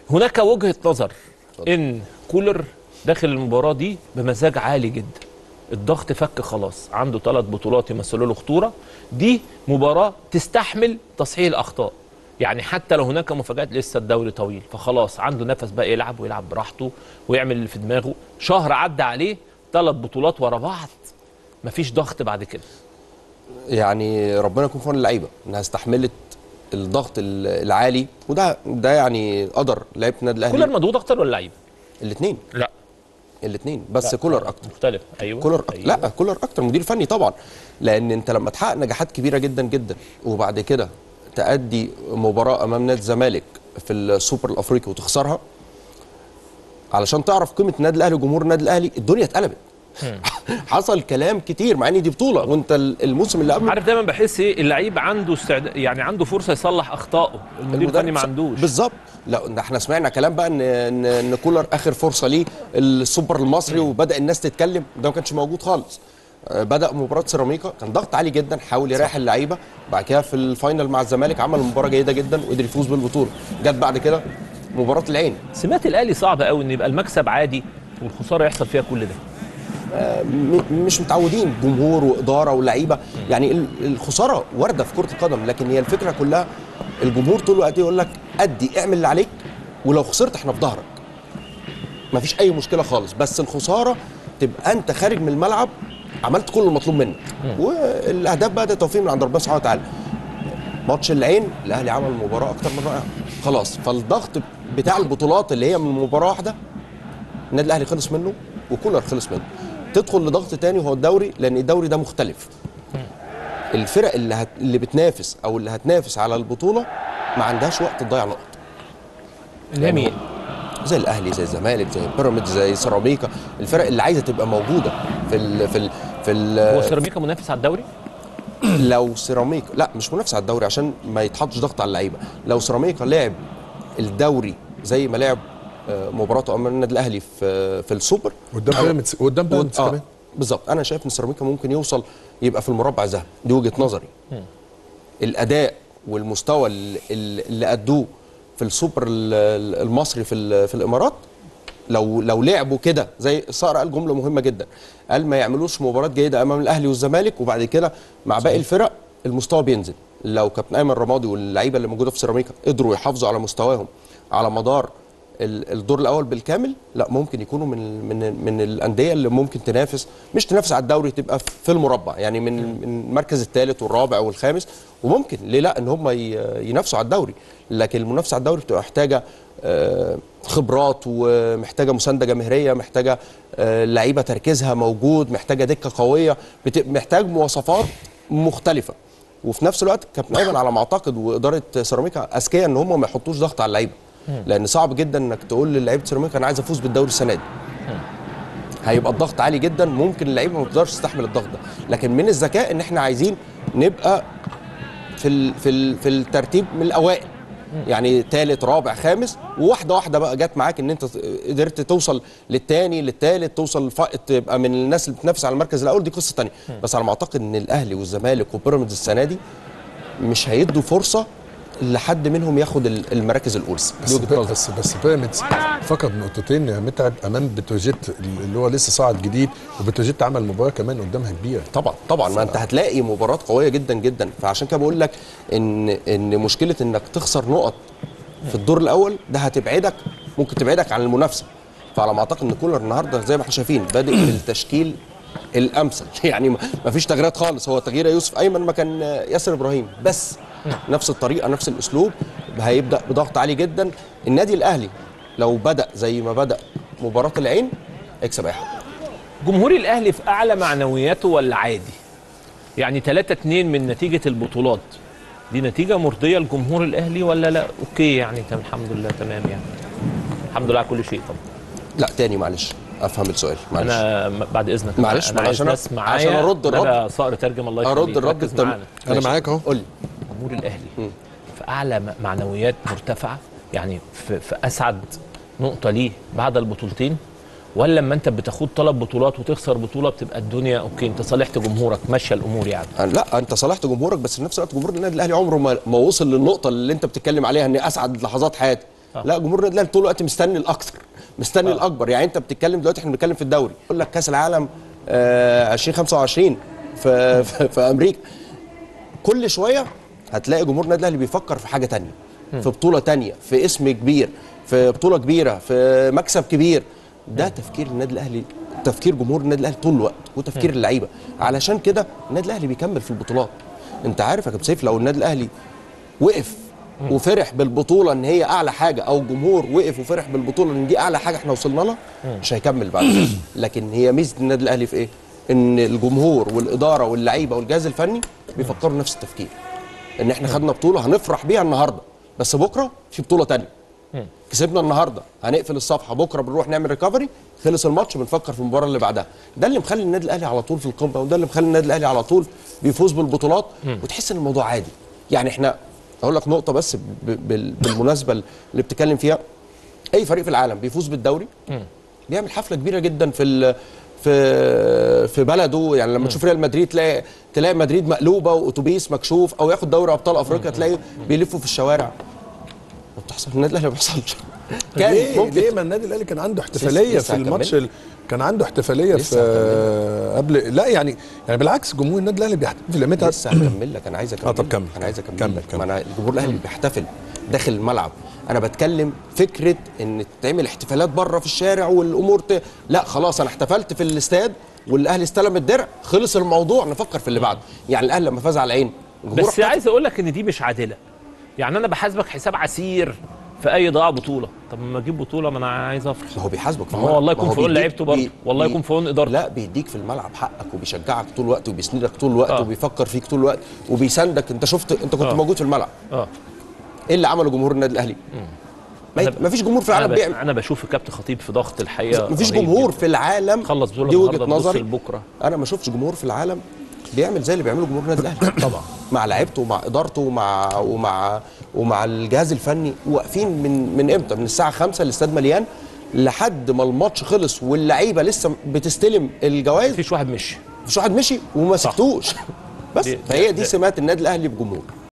هناك وجهه نظر ان كولر داخل المباراه دي بمزاج عالي جدا الضغط فك خلاص عنده ثلاث بطولات يمثلوا له خطوره دي مباراه تستحمل تصحيح الاخطاء يعني حتى لو هناك مفاجات لسه الدوري طويل فخلاص عنده نفس بقى يلعب ويلعب براحته ويعمل اللي في دماغه شهر عدى عليه ثلاث بطولات ورا بعض مفيش ضغط بعد كده يعني ربنا يكون في عون اللعيبه انها استحملت الضغط ال- العالي وده ده يعني قدر لعيبه النادي كولر الاهلي مضغوط اكتر ولا لعيب الاثنين لا الاثنين بس كولر اكتر مختلف ايوه كولر أكتر. أيوة. لا كولر اكتر مدير فني طبعا لان انت لما تحقق نجاحات كبيره جدا جدا وبعد كده تأدي مباراه امام نادي الزمالك في السوبر الافريقي وتخسرها علشان تعرف قيمه النادي الاهلي وجمهور النادي الاهلي الدنيا اتقلبت حصل كلام كتير مع ان دي بطوله وانت الموسم اللي قبله عارف دايما بحس ايه اللعيب عنده استعداد يعني عنده فرصه يصلح اخطائه المدير الفني ما ص- عندوش بالظبط لا ده احنا سمعنا كلام بقى ان ان, إن كولر اخر فرصه ليه السوبر المصري وبدا الناس تتكلم ده ما كانش موجود خالص آه، بدا مباراه سيراميكا كان ضغط عالي جدا حاول يريح اللعيبه بعد كده في الفاينل مع الزمالك عمل مباراه جيده جدا وقدر يفوز بالبطوله جت بعد كده مباراه العين سمات الاهلي صعب قوي ان يبقى المكسب عادي والخساره يحصل فيها كل ده م- مش متعودين جمهور واداره ولعيبه يعني ال- الخساره وارده في كره القدم لكن هي الفكره كلها الجمهور طول الوقت يقول لك ادي اعمل اللي عليك ولو خسرت احنا في ظهرك مفيش اي مشكله خالص بس الخساره تبقى انت خارج من الملعب عملت كل المطلوب منك والاهداف بقى ده توفيق من عند ربنا سبحانه وتعالى ماتش العين الاهلي عمل مباراه اكتر من رائعه خلاص فالضغط بتاع البطولات اللي هي من مباراه واحده النادي الاهلي خلص منه وكولر خلص منه تدخل لضغط تاني وهو الدوري لان الدوري ده مختلف الفرق اللي هت... اللي بتنافس او اللي هتنافس على البطوله ما عندهاش وقت تضيع نقط اللي هي مين؟ زي الاهلي زي الزمالك زي بيراميدز زي سيراميكا الفرق اللي عايزه تبقى موجوده في ال... في ال... في ال... هو سيراميكا منافس على الدوري؟ لو سيراميكا لا مش منافس على الدوري عشان ما يتحطش ضغط على اللعيبه لو سيراميكا لعب الدوري زي ما لعب آه، مباراته امام النادي الاهلي في في السوبر قدام بيراميدز قدام بيراميدز آه، كمان بالظبط انا شايف ان سيراميكا ممكن يوصل يبقى في المربع الذهبي دي وجهه نظري الاداء والمستوى اللي, اللي ادوه في السوبر ال- ال- المصري في ال- في الامارات لو لو لعبوا كده زي صقر قال جمله مهمه جدا قال ما يعملوش مباراه جيده امام الاهلي والزمالك وبعد كده مع باقي الفرق المستوى بينزل لو كابتن ايمن رمادي واللعيبه اللي موجوده في سيراميكا قدروا يحافظوا على مستواهم على مدار ال- الدور الاول بالكامل لا ممكن يكونوا من ال- من من الانديه اللي ممكن تنافس مش تنافس على الدوري تبقى في المربع يعني من من المركز الثالث والرابع والخامس وممكن ليه لا ان هم ي- ينافسوا على الدوري لكن المنافسه على الدوري بتبقى محتاجه آه، خبرات ومحتاجه مسانده جماهيريه محتاجه آه، لعيبه تركيزها موجود محتاجه دكه قويه بت- محتاج مواصفات مختلفه وفي نفس الوقت كابتن ايمن على ما اعتقد واداره سيراميكا اذكياء ان هم ما يحطوش ضغط على اللعيبه لان صعب جدا انك تقول للعيبه سيراميكا انا عايز افوز بالدوري السنه دي هيبقى الضغط عالي جدا ممكن اللعيبه ما تقدرش تستحمل الضغط ده لكن من الذكاء ان احنا عايزين نبقى في ال في ال في الترتيب من الاوائل يعني ثالث رابع خامس وواحده واحده بقى جت معاك ان انت قدرت توصل للثاني للثالث توصل ف... تبقى من الناس اللي بتنافس على المركز الاول دي قصه ثانيه بس على ما اعتقد ان الاهلي والزمالك وبيراميدز السنه دي مش هيدوا فرصه لحد منهم ياخد ال- المراكز الاولى بس دي وجهة نظري. بس بس بيراميدز فقد نقطتين يا متعب امام بتروجيت اللي هو لسه صاعد جديد وبتروجيت عمل مباراه كمان قدامها كبيره طبعا طبعا ما انت هتلاقي مباراه قويه جدا جدا فعشان كده بقول لك ان ان مشكله انك تخسر نقط في الدور الاول ده هتبعدك ممكن تبعدك عن المنافسه فعلى ما اعتقد ان كولر النهارده زي ما احنا شايفين بادئ بالتشكيل الامثل يعني ما فيش تغييرات خالص هو تغيير يوسف ايمن مكان ياسر ابراهيم بس نفس الطريقه نفس الاسلوب هيبدا بضغط عالي جدا النادي الاهلي لو بدا زي ما بدا مباراه العين يكسب اي حد جمهور الاهلي في اعلى معنوياته ولا عادي يعني 3 2 من نتيجه البطولات دي نتيجه مرضيه لجمهور الاهلي ولا لا اوكي يعني تمام الحمد لله تمام يعني الحمد لله على كل شيء طبعا لا تاني معلش افهم السؤال معلش انا م- بعد اذنك معلش، انا معلش، عايز أنا- ناس معايا عشان أرد أنا الرد. بقى صقر ترجم الله أرد يخليك الرد ركز التم- معانا انا ماشي. معاك اهو قول لي جمهور الاهلي في اعلى م- معنويات مرتفعه يعني في, في اسعد نقطه ليه بعد البطولتين ولا لما انت بتاخد ثلاث بطولات وتخسر بطوله بتبقى الدنيا اوكي انت صالحت جمهورك ماشيه الامور يعني أنا- لا انت صالحت جمهورك بس في نفس الوقت جمهور النادي الاهلي عمره ما, ما وصل للنقطه اللي انت بتتكلم عليها ان اسعد لحظات حياتي لا جمهور النادي الاهلي طول الوقت مستني الاكثر مستني الاكبر يعني انت بتتكلم دلوقتي احنا بنتكلم في الدوري يقول لك كاس العالم آه 2025 في, في, في امريكا كل شويه هتلاقي جمهور النادي الاهلي بيفكر في حاجه تانية في بطوله تانية في اسم كبير في بطوله كبيره في مكسب كبير ده تفكير النادي الاهلي تفكير جمهور النادي الاهلي طول الوقت وتفكير اللعيبه علشان كده النادي الاهلي بيكمل في البطولات انت عارف يا كابتن سيف لو النادي الاهلي وقف وفرح بالبطوله ان هي اعلى حاجه او الجمهور وقف وفرح بالبطوله ان دي اعلى حاجه احنا وصلنا لها مش هيكمل بعد كده لكن هي ميزه النادي الاهلي في ايه ان الجمهور والاداره واللعيبه والجهاز الفني بيفكروا نفس التفكير ان احنا خدنا بطوله هنفرح بيها النهارده بس بكره في بطوله تانية كسبنا النهارده هنقفل الصفحه بكره بنروح نعمل ريكفري خلص الماتش بنفكر في المباراه اللي بعدها ده اللي مخلي النادي الاهلي على طول في القمه وده اللي مخلي النادي الاهلي على طول بيفوز بالبطولات وتحس ان الموضوع عادي يعني احنا اقول لك نقطه بس ب- بال- بالمناسبه اللي بتتكلم فيها اي فريق في العالم بيفوز بالدوري بيعمل حفله كبيره جدا في ال- في في بلده يعني لما تشوف ريال مدريد تلاقي تلاقي مدريد مقلوبه واتوبيس مكشوف او ياخد دوري ابطال افريقيا تلاقي بيلفوا في الشوارع ما بتحصل في النادي الاهلي ما بيحصلش كان ليه ممكن ليه ما النادي الاهلي كان عنده احتفاليه لسه في الماتش هكمل. ال... كان عنده احتفاليه في لسه آه، قبل لا يعني يعني بالعكس جمهور النادي الاهلي بيحتفل لمتى لسه هكمل لك انا عايز اكمل آه، طب كمل. انا عايز اكمل كمل، لك كمل. ما انا الجمهور الاهلي بيحتفل داخل الملعب انا بتكلم فكره ان تعمل احتفالات بره في الشارع والامور ت... لا خلاص انا احتفلت في الاستاد والاهلي استلم الدرع خلص الموضوع نفكر في اللي بعده يعني الاهلي لما فاز على العين الجمهور بس احتفل. عايز اقول لك ان دي مش عادله يعني انا بحاسبك حساب عسير في اي ضياع بطوله طب ما اجيب بطوله ما انا عايز افرح ما هو بيحاسبك في ما هو الملعب. والله ما يكون في عون بيديك- لعيبته برضه بي- والله بي- يكون في عون ادارته لا بيديك في الملعب حقك وبيشجعك طول الوقت وبيسندك طول الوقت آه. وبيفكر فيك طول الوقت وبيساندك انت شفت انت كنت آه. موجود في الملعب اه ايه اللي عمله جمهور النادي الاهلي ما أنا- ما فيش جمهور في انا, العالم ب... بيعمل انا بشوف الكابتن خطيب في ضغط الحقيقه مفيش رهيب جمهور جداً. في العالم خلص بطوله دي النهارده وجهه تبص نظري لبكره انا ما شفتش جمهور في العالم بيعمل زي اللي بيعمله جمهور النادي الاهلي طبعا مع لعيبته ومع ادارته ومع ومع ومع الجهاز الفني واقفين من من امتى من الساعه 5 الاستاد مليان لحد ما الماتش خلص واللعيبه لسه بتستلم الجوائز مفيش واحد مشي مفيش واحد مشي وما سكتوش بس دي- فهي دي- دي سمات النادي الاهلي بجمهور